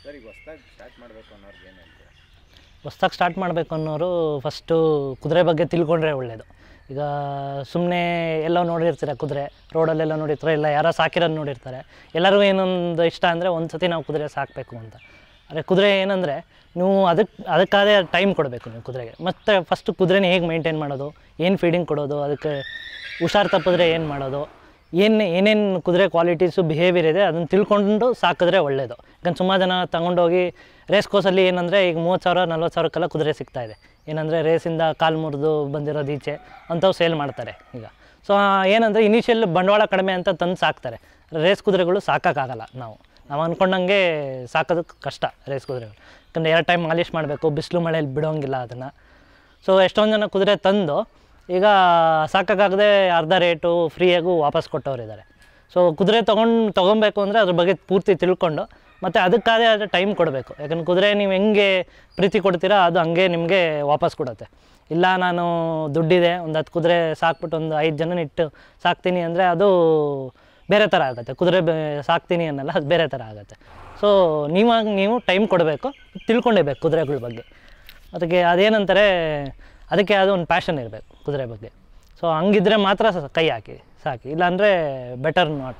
sir ಈಗ ಹೊಸ್ದಾಗಿ start ಮಾಡಬೇಕು ಅನ್ನೋರ್ಗೆ ಏನು ಹೇಳ್ತೀರಾ ಹೊಸ್ದಾಗಿ ಸ್ಟಾರ್ಟ್ ಮಾಡಬೇಕು ಅನ್ನೋರು ಫಸ್ಟು ಕುದುರೆ ಬಗ್ಗೆ ತಿಳ್ಕೊಂಡ್ರೆ ಒಳ್ಳೆಯದು ಈಗ ಸುಮ್ಮನೆ ಎಲ್ಲೋ ನೋಡಿರ್ತಾರೆ ಕುದುರೆ ರೋಡಲ್ಲೆಲ್ಲ ನೋಡಿರ್ತಾರೆ ಇಲ್ಲ ಯಾರೋ ಸಾಕಿರೋದು ನೋಡಿರ್ತಾರೆ ಎಲ್ಲರಿಗೂ ಏನೊಂದು ಇಷ್ಟ ಅಂದರೆ ಒಂದು ಸತಿ ನಾವು ಕುದುರೆ ಸಾಕಬೇಕು ಅಂತ ಆದರೆ ಕುದುರೆ ಏನಂದರೆ ನೀವು ಅದಕ್ಕೆ ಅದಕ್ಕಾದೇ ಟೈಮ್ ಕೊಡಬೇಕು ನೀವು ಕುದುರೆಗೆ ಮತ್ತು ಫಸ್ಟು ಕುದುರೆನ ಹೇಗೆ ಮೇಂಟೈನ್ ಮಾಡೋದು ಏನು ಫೀಡಿಂಗ್ ಕೊಡೋದು ಅದಕ್ಕೆ ಹುಷಾರು ತಪ್ಪಿದ್ರೆ ಏನು ಮಾಡೋದು ಏನು ಏನೇನು ಕುದುರೆ ಕ್ವಾಲಿಟೀಸು ಬಿಹೇವಿಯರ್ ಇದೆ ಅದನ್ನು ತಿಳ್ಕೊಂಡು ಸಾಕಿದ್ರೆ ಒಳ್ಳೆಯದು ಯಾಕಂದ್ರೆ ಸುಮಾರು ಜನ ತಗೊಂಡೋಗಿ ರೇಸ್ ಕೋರ್ಸಲ್ಲಿ ಏನಂದರೆ ಈಗ ಮೂವತ್ತು ಸಾವಿರ ನಲ್ವತ್ತು ಸಾವಿರಕ್ಕೆಲ್ಲ ಕುದುರೆ ಸಿಗ್ತಾ ಇದೆ ಏನಂದರೆ ರೇಸಿಂದ ಕಾಲು ಮುರಿದು ಬಂದಿರೋದು ಈಚೆ ಅಂಥವು ಸೇಲ್ ಮಾಡ್ತಾರೆ ಈಗ ಸೊ ಏನಂದರೆ ಇನಿಷಿಯಲ್ ಬಂಡವಾಳ ಕಡಿಮೆ ಅಂತ ತಂದು ಸಾಕ್ತಾರೆ ರೇಸ್ ಕುದುರೆಗಳು ಸಾಕೋಕ್ಕಾಗಲ್ಲ ನಾವು ನಾವು ಅಂದ್ಕೊಂಡಂಗೆ ಸಾಕೋದಕ್ಕೆ ಕಷ್ಟ ರೇಸ್ ಕುದುರೆಗಳು ಯಾಕಂದರೆ ಎರಡು ಟೈಮ್ ಮಾಲಿಷ್ ಮಾಡಬೇಕು ಬಿಸಿಲು ಮಳೆಯಲ್ಲಿ ಬಿಡೋಂಗಿಲ್ಲ ಅದನ್ನು ಸೊ ಎಷ್ಟೊಂದು ಜನ ಕುದುರೆ ತಂದು ಈಗ ಸಾಕಾಗದೆ ಅರ್ಧ ರೇಟು ಫ್ರೀಯಾಗೂ ವಾಪಸ್ ಕೊಟ್ಟವರಿದ್ದಾರೆ ಸೊ ಕುದುರೆ ತೊಗೊಂಡು ತೊಗೊಬೇಕು ಅಂದರೆ ಅದ್ರ ಬಗ್ಗೆ ಪೂರ್ತಿ ತಿಳ್ಕೊಂಡು ಮತ್ತು ಅದಕ್ಕಾದೇ ಆದ ಟೈಮ್ ಕೊಡಬೇಕು ಯಾಕಂದ್ರೆ ಕುದುರೆ ನೀವು ಹೆಂಗೆ ಪ್ರೀತಿ ಕೊಡ್ತೀರಾ ಅದು ಹಂಗೆ ನಿಮಗೆ ವಾಪಸ್ ಕೊಡುತ್ತೆ ಇಲ್ಲ ನಾನು ದುಡ್ಡಿದೆ ಒಂದು ಹತ್ತು ಕುದುರೆ ಸಾಕ್ಬಿಟ್ಟು ಒಂದು ಐದು ಜನ ಇಟ್ಟು ಸಾಕ್ತೀನಿ ಅಂದರೆ ಅದು ಬೇರೆ ಥರ ಆಗುತ್ತೆ ಕುದುರೆ ಬೆ ಸಾಕ್ತೀನಿ ಅನ್ನಲ್ಲ ಅದು ಬೇರೆ ಥರ ಆಗುತ್ತೆ ಸೊ ನೀವಾಗ ನೀವು ಟೈಮ್ ಕೊಡಬೇಕು ತಿಳ್ಕೊಂಡಿರ್ಬೇಕು ಕುದುರೆಗಳ ಬಗ್ಗೆ ಅದಕ್ಕೆ ಅದೇನಂತಾರೆ ಅದಕ್ಕೆ ಅದು ಒಂದು ಪ್ಯಾಷನ್ ಇರಬೇಕು ಕುದುರೆ ಬಗ್ಗೆ ಸೊ ಹಂಗಿದ್ರೆ ಮಾತ್ರ ಸ- ಕೈ ಹಾಕಿ ಸಾಕಿ ಇಲ್ಲಾಂದರೆ ಬೆಟರ್ ನಾಟ್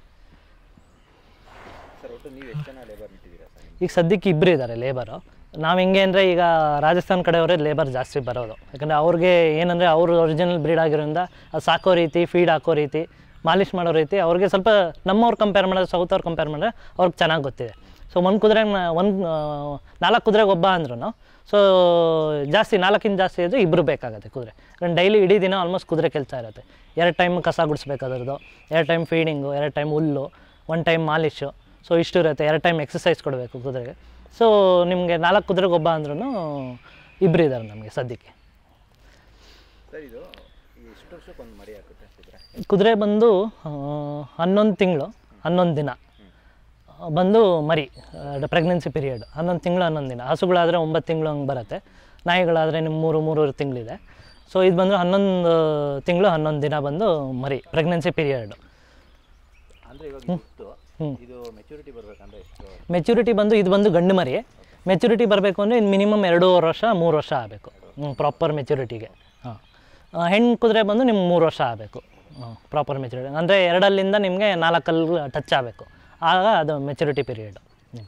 ಸರ್ ಒಟ್ಟು ನೀವು ಎಷ್ಟು ಜನ ಲೇಬರ್ ಇಟ್ಟಿದ್ದೀರಾ ಸರ್ ಈಗ ಸದ್ಯಕ್ಕೆ ಇಬ್ಬರು ಇದ್ದಾರೆ ಲೇಬರು ನಾವು ಹೆಂಗೆ ಅಂದರೆ ಈಗ ರಾಜಸ್ಥಾನ ಕಡೆಯವರೇ ಲೇಬರ್ ಜಾಸ್ತಿ ಬರೋದು ಯಾಕಂದರೆ ಅವ್ರಿಗೆ ಏನಂದರೆ ಅವರು ಒರಿಜಿನಲ್ ಬ್ರೀಡ್ ಆಗಿರೋದ್ರಿಂದ ಅದು ಸಾಕೋ ರೀತಿ ಫೀಡ್ ಹಾಕೋ ರೀತಿ ಮಾಲಿಷ್ ಮಾಡೋ ರೀತಿ ಅವ್ರಿಗೆ ಸ್ವಲ್ಪ ನಮ್ಮವ್ರು ಕಂಪೇರ್ ಮಾಡಿದ್ರೆ ಸೌತ್ ಅವ್ರು ಕಂಪೇರ್ ಮಾಡಿದ್ರೆ ಅವ್ರಿಗೆ ಚೆನ್ನಾಗಿ ಗೊತ್ತಿದೆ ಸೊ ಒಂದು ಕುದುರೆ ಒಂದು ನಾಲ್ಕು ಕುದುರೆಗೆ ಒಬ್ಬ ಅಂದ್ರೂ ಸೊ ಜಾಸ್ತಿ ನಾಲ್ಕಿಂತ ಜಾಸ್ತಿ ಇದ್ದರೆ ಇಬ್ಬರು ಬೇಕಾಗುತ್ತೆ ಕುದುರೆ ಯಾಕಂದ್ರೆ ಡೈಲಿ ಇಡೀ ದಿನ ಆಲ್ಮೋಸ್ಟ್ ಕುದುರೆ ಕೆಲಸ ಇರುತ್ತೆ ಎರಡು ಟೈಮ್ ಕಸ ಗುಡಿಸ್ಬೇಕು ಅದರದ್ದು ಎರಡು ಟೈಮ್ ಫೀಡಿಂಗು ಎರಡು ಟೈಮ್ ಹುಲ್ಲು ಒನ್ ಟೈಮ್ ಮಾಲಿಶು ಸೊ ಇಷ್ಟು ಇರುತ್ತೆ ಎರಡು ಟೈಮ್ ಎಕ್ಸಸೈಸ್ ಕೊಡಬೇಕು ಕುದುರೆಗೆ ಸೊ ನಿಮಗೆ ನಾಲ್ಕು ಕುದುರೆಗೆ ಒಬ್ಬ ಅಂದ್ರೂ ಇಬ್ಬರು ಇದ್ದಾರೆ ನಮಗೆ ಸದ್ಯಕ್ಕೆ ಸರ್ ಇದು ಎಷ್ಟು ವರ್ಷಕ್ಕೆ ಒಂದು ಮರಿ ಹಾಕುತ್ತೆ ಕುದುರೆ ಕುದುರೆ ಬಂದು ಹನ್ನೊಂದು ತಿಂಗಳು ಹನ್ನೊಂದು ದಿನ ಆ, ಬಂದು ಮರಿ ಪ್ರೆಗ್ನೆನ್ಸಿ ಪೀರಿಯಡ್ ಹನ್ನೊಂದು ತಿಂಗಳು ಹನ್ನೊಂದು ದಿನ ಹಸುಗಳಾದರೆ ಒಂಬತ್ತು ತಿಂಗಳು ಹಂಗೆ ಬರುತ್ತೆ ನಾಯಿಗಳಾದರೆ ನಿಮ್ಮ ಮೂರು ಮೂರುವರೆ ತಿಂಗಳಿದೆ ಸೊ ಇದು ಬಂದು ಹನ್ನೊಂದು ತಿಂಗಳು ಹನ್ನೊಂದು ದಿನ ಬಂದು ಮರಿ ಪ್ರೆಗ್ನೆನ್ಸಿ ಪೀರಿಯಡ್ ಅಂದರೆ ಇವಾಗ ಇಷ್ಟು ಇದು ಮೆಚುರಿಟಿ ಬರಬೇಕಂದ್ರೆ ಎಷ್ಟು ಮೆಚುರಿಟಿ ಬಂದು ಇದು ಬಂದು ಗಂಡು ಮರಿ ಮೆಚುರಿಟಿ ಬರಬೇಕು ಅಂದರೆ ಇದು ಮಿನಿಮಮ್ ಎರಡೂವರೆ ವರ್ಷ ಮೂರು ವರ್ಷ ಆಗಬೇಕು ಪ್ರಾಪರ್ ಮೆಚುರಿಟಿಗೆ ಹಾಂ ಹೆಣ್ಣು ಕುದುರೆ ಬಂದು ನಿಮ್ಗೆ ಮೂರು ವರ್ಷ ಆಗಬೇಕು ಪ್ರಾಪರ್ ಮೆಚುರಿಟಿ ಅಂದರೆ ಎರಡಲ್ಲಿಂದ ನಿಮಗೆ ನಾಲ್ಕಲ್ಲಿ ಟಚ್ ಆಗಬೇಕು ಆಗ ಅದು ಮೆಚುರಿಟಿ ಪೀರಿಯಡ್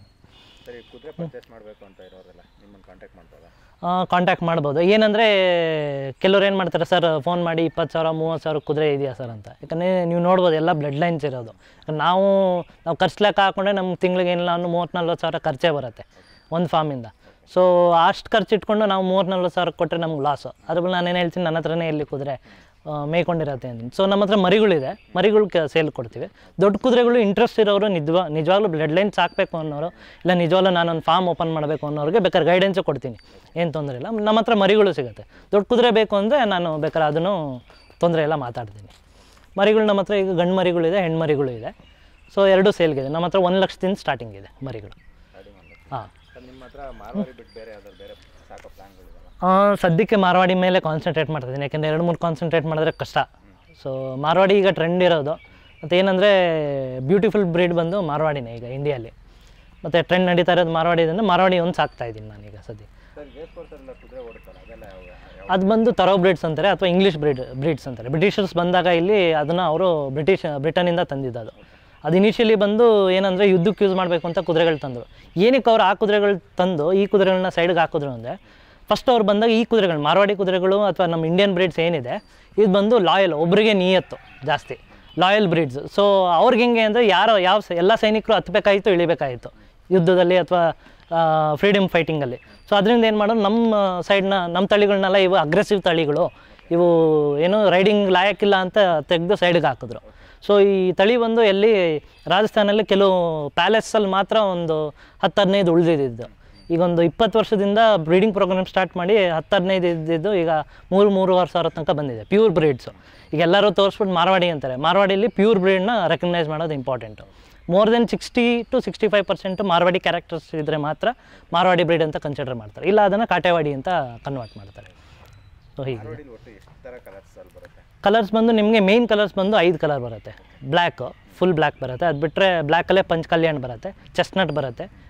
ಸರ್ ಈ ಕುದುರೆ ಪರ್ಚೇಸ್ ಮಾಡಬೇಕು ಅಂತ ಇರೋರೆಲ್ಲ ನಿಮ್ಮನ್ನು ಕಾಂಟ್ಯಾಕ್ಟ್ ಮಾಡ್ಬೋದಾ ಕಾಂಟ್ಯಾಕ್ಟ್ ಮಾಡ್ಬೋದು ಏನಂದರೆ ಕೆಲವ್ರು ಏನು ಮಾಡ್ತಾರೆ ಸರ್ ಫೋನ್ ಮಾಡಿ ಇಪ್ಪತ್ತು ಸಾವಿರ ಮೂವತ್ತು ಸಾವಿರ ಕುದುರೆ ಇದೆಯಾ ಸರ್ ಅಂತ ಯಾಕಂದರೆ ನೀವು ನೋಡ್ಬೋದು ಎಲ್ಲ ಬ್ಲಡ್ ಲೈನ್ಸ್ ಇರೋದು ನಾವು ನಾವು ಖರ್ಚು ಲೆಕ್ಕ ಹಾಕ್ಕೊಂಡ್ರೆ ನಮ್ಗೆ ತಿಂಗಳಿಗೆ ಏನಿಲ್ಲ ಅಂದ್ರೆ ಮೂವತ್ತು ನಲ್ವತ್ತು ಸಾವಿರ ಖರ್ಚೇ ಬರುತ್ತೆ ಒಂದು ಫಾರ್ಮಿಂದ ಸೊ ಅಷ್ಟು ಖರ್ಚು ಇಟ್ಕೊಂಡು ನಾವು ಮೂವತ್ತು ನಲ್ವತ್ತು ಸಾವಿರ ಕೊಟ್ಟರೆ ನಮ್ಗೆ ಲಾಸು ಅದ್ರ ಬದಲು ನಾನೇನು ಹೇಳ್ತೀನಿ ನನ್ನ ಹತ್ರನೇ ಎಲ್ಲಿ ಕುದುರೆ ಆ, ಮೇಯ್ಕೊಂಡಿರತ್ತೆ ಅಂತೀನಿ ಸೊ ನಮ್ಮ ಹತ್ರ ಮರಿಗಳಿದೆ ಮರಿಗಳು ಕ ಸೇಲ್ ಕೊಡ್ತೀವಿ ದೊಡ್ಡ ಕುದುರೆಗಳು ಇಂಟ್ರೆಸ್ಟ್ ಇರೋರು ನಿಜವಾ ನಿಜವಾಗ್ಲೂ ಬ್ಲಡ್ ಲೈನ್ ಸಾಕಬೇಕು ಅನ್ನೋರು ಇಲ್ಲ ನಿಜವಾಗ್ಲೂ ನಾನೊಂದು ಫಾರ್ಮ್ ಓಪನ್ ಮಾಡಬೇಕು ಅನ್ನೋರಿಗೆ ಬೇಕಾದ್ರೆ ಗೈಡೆನ್ಸು ಕೊಡ್ತೀನಿ ಏನು ತೊಂದರೆ ಇಲ್ಲ ನಮ್ಮ ಹತ್ರ ಮರಿಗಳು ಸಿಗುತ್ತೆ ದೊಡ್ಡ ಕುದುರೆ ಬೇಕು ಅಂದರೆ ನಾನು ಬೇಕಾದ್ರೆ ಅದನ್ನು ತೊಂದರೆ ಇಲ್ಲ ಮಾತಾಡ್ತೀನಿ ಮರಿಗಳು ನಮ್ಮ ಹತ್ರ ಈಗ ಗಂಡು ಮರಿಗಳಿದೆ ಹೆಣ್ಣು ಮರಿಗಳು ಇದೆ ಸೊ ಎರಡೂ ಸೇಲ್ಗಿದೆ ನಮ್ಮ ಹತ್ರ ಒಂದು ಲಕ್ಷದಿಂದ ಸ್ಟಾರ್ಟಿಂಗ್ ಇದೆ ಮರಿಗಳು ಸ್ಟಾರ್ಟಿಂಗ್ ಒಂದು ಹಾಂ ಸರ್ ನಿಮ್ಮ ಹತ್ರ ಮಾರ್ವಾರಿ ಬಿಟ್ಟು ಬೇರೆ ಯಾವ್ದಾದ್ರು ಬೇರೆ ಸಾಕೋ ಪ್ಲಾನ್ಗಳಿದಾವ ಸದ್ಯಕ್ಕೆ ಮಾರ್ವಾಡಿ ಮೇಲೆ ಕಾನ್ಸಂಟ್ರೇಟ್ ಮಾಡ್ತಿದ್ದೀನಿ ಯಾಕೆಂದರೆ ಎರಡು ಮೂರು ಕಾನ್ಸಂಟ್ರೇಟ್ ಮಾಡಿದ್ರೆ ಕಷ್ಟ ಸೊ ಮಾರ್ವಾಡಿ ಈಗ ಟ್ರೆಂಡ್ ಇರೋದು ಮತ್ತು ಏನಂದರೆ ಬ್ಯೂಟಿಫುಲ್ ಬ್ರೀಡ್ ಬಂದು ಮಾರ್ವಾಡಿನೇ ಈಗ ಇಂಡಿಯಲ್ಲಿ ಮತ್ತು ಟ್ರೆಂಡ್ ನಡೀತಾ ಇರೋದು ಮಾರ್ವಾಡಿ ಅಂದರೆ ಮಾರ್ವಾಡಿ ಒಂದು ಸಾಕ್ತಾ ಇದ್ದೀನಿ ನಾನೀಗ ಸದ್ಯ ಸರ್ ರೇಸ್ ಕೋರ್ಸಲ್ಲ ಕುದುರೆ ಓಡುತ್ತಲ್ಲ ಅದೆಲ್ಲ ಯಾವ ಯಾವ ಅದು ಬಂದು ತರೋ ಬ್ರೀಡ್ಸ್ ಅಂತಾರೆ ಅಥವಾ ಇಂಗ್ಲೀಷ್ ಬ್ರೀಡ್ ಬ್ರೀಡ್ಸ್ ಅಂತಾರೆ ಬ್ರಿಟಿಷರ್ಸ್ ಬಂದಾಗ ಇಲ್ಲಿ ಅದನ್ನು ಅವರು ಬ್ರಿಟಿಷ್ ಬ್ರಿಟನ್ನಿಂದ ತಂದಿದ್ದು ಅದು ಅದು ಇನಿಷಿಯಲಿ ಬಂದು ಏನಂದರೆ ಯುದ್ಧಕ್ಕೆ ಯೂಸ್ ಮಾಡಬೇಕು ಅಂತ ಕುದುರೆಗಳು ತಂದರು ಏನಕ್ಕೆ ಅವ್ರು ಆ ಕುದುರೆಗಳು ತಂದು ಈ ಕುದುರೆಗಳನ್ನ ಸೈಡ್ಗೆ ಹಾಕಿದ್ರು ಅಂದರೆ ಫಸ್ಟ್ ಅವ್ರು ಬಂದಾಗ ಈ ಕುದುರೆಗಳು ಮಾರ್ವಾಡಿ ಕುದುರೆಗಳು ಅಥವಾ ನಮ್ಮ ಇಂಡಿಯನ್ ಬ್ರೀಡ್ಸ್ ಏನಿದೆ ಇದು ಬಂದು ಲಾಯಲ್ ಒಬ್ರಿಗೆ ನಿಯತ್ತು ಜಾಸ್ತಿ ಲಾಯಲ್ ಬ್ರೀಡ್ಸ್ ಸೊ ಅವ್ರಿಗೆ ಹೆಂಗೆ ಅಂದರೆ ಯಾರೋ ಯಾವ ಸ- ಎಲ್ಲ ಸೈನಿಕರು ಹತ್ತಬೇಕಾಗಿತ್ತು ಇಳಿಬೇಕಾಗಿತ್ತು ಯುದ್ಧದಲ್ಲಿ ಅಥವಾ ಫ್ರೀಡಮ್ ಫೈಟಿಂಗಲ್ಲಿ ಸೊ ಅದರಿಂದ ಏನು ಮಾಡೋದು ನಮ್ಮ ಸೈಡ್ನ ನಮ್ಮ ತಳಿಗಳನ್ನೆಲ್ಲ ಇವು ಅಗ್ರೆಸಿವ್ ತಳಿಗಳು ಇವು ಏನು ರೈಡಿಂಗ್ ಲಾಯಕ್ಕಿಲ್ಲ ಅಂತ ತೆಗೆದು ಸೈಡ್ಗೆ ಹಾಕಿದ್ರು ಸೊ ಈ ತಳಿ ಬಂದು ಎಲ್ಲಿ ರಾಜಸ್ಥಾನಲ್ಲಿ ಕೆಲವು ಪ್ಯಾಲೇಸಲ್ಲಿ ಮಾತ್ರ ಒಂದು ಹತ್ತು ಹದಿನೈದು ಉಳಿದಿದ್ದು ಈಗ ಒಂದು ಇಪ್ಪತ್ತು ವರ್ಷದಿಂದ ಬ್ರೀಡಿಂಗ್ ಪ್ರೋಗ್ರಾಮ್ ಸ್ಟಾರ್ಟ್ ಮಾಡಿ ಹತ್ತು ಹದಿನೈದು ಇದ್ದಿದ್ದು ಈಗ ಮೂರು ಮೂರುವರೆ ಸಾವಿರ ತನಕ ಬಂದಿದೆ ಪ್ಯೂರ್ ಬ್ರೀಡ್ಸು ಈಗ ಎಲ್ಲರೂ ತೋರಿಸ್ಬಿಟ್ಟು ಮಾರ್ವಾಡಿ ಅಂತಾರೆ ಮಾರ್ವಾಡಿಯಲ್ಲಿ ಪ್ಯೂರ್ ಬ್ರೀಡ್ನ ರೆಕಗ್ನೈಸ್ ಮಾಡೋದು important more than sixty two sixty five percent Marwari characters ಇದ್ದರೆ ಮಾತ್ರ ಮಾರ್ವಾಡಿ ಬ್ರೀಡ್ ಅಂತ ಕನ್ಸಿಡರ್ ಮಾಡ್ತಾರೆ ಇಲ್ಲ ಅದನ್ನು ಕಾಟೇವಾಡಿ ಅಂತ ಕನ್ವರ್ಟ್ ಮಾಡ್ತಾರೆ ಸೊ ಹೀಗೆ ಮಾರ್ವಾಡಿಲಿ ಒಟ್ಟು ಎಷ್ಟು ಥರ ಕಲರ್ಸ್ ಅಲ್ಲಿ ಬರುತ್ತೆ ಕಲರ್ಸ್ ಬಂದು ನಿಮಗೆ ಮೇನ್ ಕಲರ್ಸ್ ಬಂದು ಐದು ಕಲರ್ ಬರುತ್ತೆ ಬ್ಲ್ಯಾಕು ಫುಲ್ ಬ್ಲ್ಯಾಕ್ ಬರುತ್ತೆ ಅದು ಬಿಟ್ಟರೆ ಬ್ಲ್ಯಾಕಲ್ಲೇ ಪಂಚ್ ಕಲ್ಯಾಣ್ ಬರುತ್ತೆ ಚೆಸ್ನಟ್ ಬರುತ್ತೆ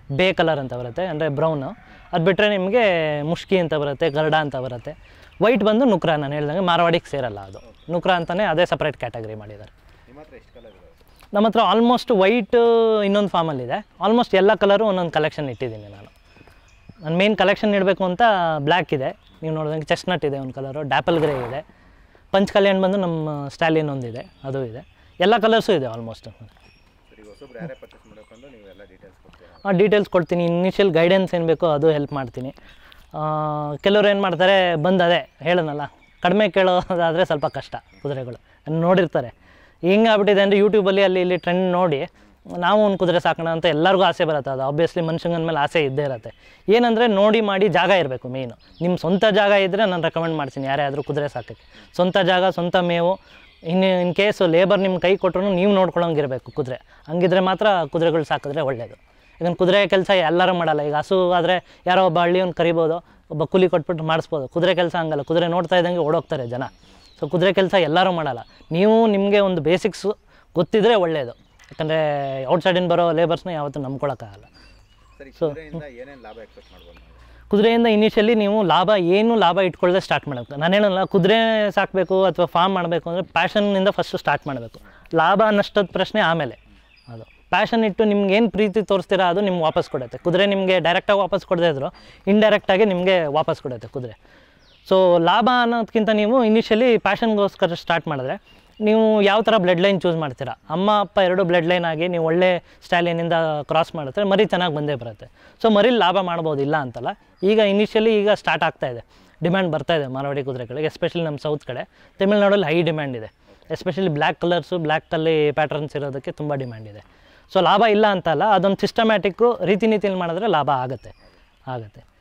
ಬೇ ಕಲರ್ ಅಂತ ಬರುತ್ತೆ ಅಂದರೆ ಬ್ರೌನು ಅದು ಬಿಟ್ಟರೆ ನಿಮಗೆ ಮುಷ್ಕಿ ಅಂತ ಬರುತ್ತೆ ಗರುಡ ಅಂತ ಬರುತ್ತೆ ವೈಟ್ ಬಂದು ನುಕ್ರ ನಾನು ಹೇಳ್ದಂಗೆ ಮಾರವಾಡಿಗೆ ಸೇರಲ್ಲ ಅದು ನುಕ್ರ ಅಂತಲೇ ಅದೇ ಸಪ್ರೇಟ್ ಕ್ಯಾಟಗರಿ ಮಾಡಿದ್ದಾರೆ ನಿಮ್ಮ ಹತ್ರ ಎಷ್ಟು ಕಲರ್ ಇದಾವೆ ನಮ್ಮ ಹತ್ರ ಆಲ್ಮೋಸ್ಟ್ ವೈಟ್ ಇನ್ನೊಂದು ಫಾರ್ಮಲ್ಲಿದೆ ಆಲ್ಮೋಸ್ಟ್ ಎಲ್ಲ ಕಲರು ಒಂದೊಂದು ಕಲೆಕ್ಷನ್ ಇಟ್ಟಿದ್ದೀನಿ ನಾನು ನನ್ನ ಮೇನ್ ಕಲೆಕ್ಷನ್ ಇಡಬೇಕು ಅಂತ ಬ್ಲ್ಯಾಕ್ ಇದೆ ನೀವು ನೋಡಿದಂಗೆ ಚೆಸ್ನಟ್ ಇದೆ ಒಂದು ಕಲರು ಡ್ಯಾಪಲ್ ಗ್ರೇ ಇದೆ ಪಂಚ್ ಕಲ್ಯಾಣ್ ಬಂದು ನಮ್ಮ ಸ್ಟ್ಯಾಲಿನ್ ಒಂದಿದೆ ಅದು ಇದೆ ಎಲ್ಲ ಕಲರ್ಸು ಇದೆ ಆಲ್ಮೋಸ್ಟ್ ಸರಿ ಹೊಸಬ್ರು ಯಾರೇ ಪರ್ಚೇಸ್ ಮಾಡಬೇಕಂದ್ರೆ ನೀವು ಎಲ್ಲ ಡೀಟೇಲ್ಸ್ ಕೊಡ್ತೀರಾ ಆ ಡೀಟೇಲ್ಸ್ ಕೊಡ್ತೀನಿ ಇನಿಷಿಯಲ್ ಗೈಡೆನ್ಸ್ ಏನು ಬೇಕೋ ಅದು ಹೆಲ್ಪ್ ಮಾಡ್ತೀನಿ ಆ, ಕೆಲವ್ರು ಏನು ಮಾಡ್ತಾರೆ ಬಂದು ಅದೇ ಹೇಳೋನಲ್ಲ ಕಡಿಮೆ ಕೇಳೋದಾದರೆ ಸ್ವಲ್ಪ ಕಷ್ಟ ಕುದುರೆಗಳು ನೋಡಿರ್ತಾರೆ ಹಿಂಗೆ ಆಗ್ಬಿಟ್ಟಿದೆ ಅಂದರೆ ಯೂಟ್ಯೂಬಲ್ಲಿ ಅಲ್ಲಿ ಇಲ್ಲಿ ಟ್ರೆಂಡ್ ನೋಡಿ ನಾವು ಒಂದು ಕುದುರೆ ಸಾಕೋಣ ಅಂತ ಎಲ್ಲರಿಗೂ ಆಸೆ ಬರುತ್ತೆ ಅದು ಆಬ್ವಿಯಸ್ಲಿ ಮನುಷ್ಯನ ಮೇಲೆ ಆಸೆ ಇದ್ದೇ ಇರುತ್ತೆ ಏನಂದರೆ ನೋಡಿ ಮಾಡಿ ಜಾಗ ಇರಬೇಕು ಮೇಯ್ನು ನಿಮ್ಮ ಸ್ವಂತ ಜಾಗ ಇದ್ದರೆ ನಾನು ರೆಕಮೆಂಡ್ ಮಾಡ್ತೀನಿ ಯಾರೇ ಆದರೂ ಕುದುರೆ ಸಾಕೋಕ್ಕೆ ಸ್ವಂತ ಜಾಗ ಸ್ವಂತ ಮೇವು ಇನ್ನು ಇನ್ ಕೇಸು ಲೇಬರ್ ನಿಮ್ಮ ಕೈ ಕೊಟ್ಟರು ನೀವು ನೋಡ್ಕೊಳಂಗಿರಬೇಕು ಕುದುರೆ ಹಂಗಿದ್ರೆ ಮಾತ್ರ ಕುದುರೆಗಳು ಸಾಕಿದ್ರೆ ಒಳ್ಳೆಯದು ಈಗ ಕುದುರೆ ಕೆಲಸ ಎಲ್ಲರೂ ಮಾಡಲ್ಲ ಈಗ ಹಸು ಆದರೆ ಯಾರೋ ಒಬ್ಬ ಹಳ್ಳಿಯವ್ನು ಕರಿಬೋದು ಒಬ್ಬ ಕೂಲಿ ಕೊಟ್ಬಿಟ್ಟು ಮಾಡಿಸ್ಬೋದು ಕುದುರೆ ಕೆಲಸ ಹಂಗಲ್ಲ ಕುದುರೆ ನೋಡ್ತಾ ಇದ್ದಂಗೆ ಓಡೋಗ್ತಾರೆ ಜನ ಸೊ ಕುದುರೆ ಕೆಲಸ ಎಲ್ಲರೂ ಮಾಡಲ್ಲ ನೀವು ನಿಮಗೆ ಒಂದು ಬೇಸಿಕ್ಸು ಗೊತ್ತಿದ್ರೆ ಒಳ್ಳೆಯದು ಯಾಕಂದರೆ ಔಟ್ಸೈಡಿಂದ ಬರೋ ಲೇಬರ್ಸ್ನ ಯಾವತ್ತೂ ನಂಬ್ಕೊಳಕ್ಕಾಗಲ್ಲ ಸರಿ ಕುದುರೆಯಿಂದ ಏನೇನು ಲಾಭ ಎಕ್ಸ್ಪೆಕ್ಟ್ ಮಾಡ್ಬೋದು ನಾವು ಕುದುರೆಯಿಂದ ಇನಿಷಿಯಲಿ ನೀವು ಲಾಭ ಏನು ಲಾಭ ಇಟ್ಕೊಳ್ಳದೆ ಸ್ಟಾರ್ಟ್ ಮಾಡಬೇಕು ನಾನು ಹೇಳಲ್ಲ ಕುದುರೆ ಸಾಕಬೇಕು ಅಥವಾ ಫಾರ್ಮ್ ಮಾಡಬೇಕು ಅಂದರೆ ಪ್ಯಾಷನ್ನಿಂದ ಫಸ್ಟು ಸ್ಟಾರ್ಟ್ ಮಾಡಬೇಕು ಲಾಭ ನಷ್ಟದ ಪ್ರಶ್ನೆ ಆಮೇಲೆ ಅದು ಪ್ಯಾಷನ್ ಇಟ್ಟು ನಿಮ್ಗೆ ಏನು ಪ್ರೀತಿ ತೋರಿಸ್ತೀರಾ ಅದು ನಿಮ್ಗೆ ವಾಪಸ್ ಕೊಡುತ್ತೆ ಕುದುರೆ ನಿಮಗೆ ಡೈರೆಕ್ಟಾಗಿ ವಾಪಸ್ ಕೊಡದೇ ಇದ್ರು ಇಂಡೈರೆಕ್ಟಾಗಿ ನಿಮಗೆ ವಾಪಸ್ ಕೊಡುತ್ತೆ ಕುದುರೆ ಸೊ ಲಾಭ ಅನ್ನೋದಕ್ಕಿಂತ ನೀವು ಇನಿಷಿಯಲಿ ಪ್ಯಾಷನ್ಗೋಸ್ಕರ ಸ್ಟಾರ್ಟ್ ಮಾಡಿದ್ರೆ ನೀವು ಯಾವ ಥರ ಬ್ಲಡ್ ಲೈನ್ ಚೂಸ್ ಮಾಡ್ತೀರಾ ಅಮ್ಮ ಅಪ್ಪ ಎರಡು ಬ್ಲಡ್ ಲೈನ್ ಆಗಿ ನೀವು ಒಳ್ಳೆ ಸ್ಟೈಲಿನಿಂದ ಕ್ರಾಸ್ ಮಾಡಿದ್ರೆ ಮರಿ ಚೆನ್ನಾಗಿ ಬಂದೇ ಬರುತ್ತೆ ಸೊ ಮರಿ ಲಾಭ ಮಾಡ್ಬೋದು ಇಲ್ಲ ಅಂತಲ್ಲ ಈಗ ಇನಿಷಿಯಲಿ ಈಗ ಸ್ಟಾರ್ಟ್ ಆಗ್ತಾ ಇದೆ ಡಿಮ್ಯಾಂಡ್ ಬರ್ತಾ ಇದೆ ಮಾರವಾಡಿ ಕುದುರೆಗಳಿಗೆ ಎಸ್ಪೆಷಲಿ ನಮ್ಮ ಸೌತ್ ಕಡೆ ತಮಿಳ್ನಾಡಲ್ಲಿ ಹೈ ಡಿಮ್ಯಾಂಡ್ ಇದೆ ಎಸ್ಪೆಷಲಿ ಬ್ಲ್ಯಾಕ್ ಕಲರ್ಸು ಬ್ಲ್ಯಾಕಲ್ಲಿ ಪ್ಯಾಟರ್ನ್ಸ್ ಇರೋದಕ್ಕೆ ತುಂಬ ಡಿಮ್ಯಾಂಡ್ ಇದೆ ಸೊ ಲಾಭ ಇಲ್ಲ ಅಂತಲ್ಲ ಅದೊಂದು ಸಿಸ್ಟಮ್ಯಾಟಿಕ್ಕು ರೀತಿ ನೀತಿಯಲ್ಲಿ ಮಾಡಿದ್ರೆ ಲಾಭ ಆಗುತ್ತೆ ಆಗುತ್ತೆ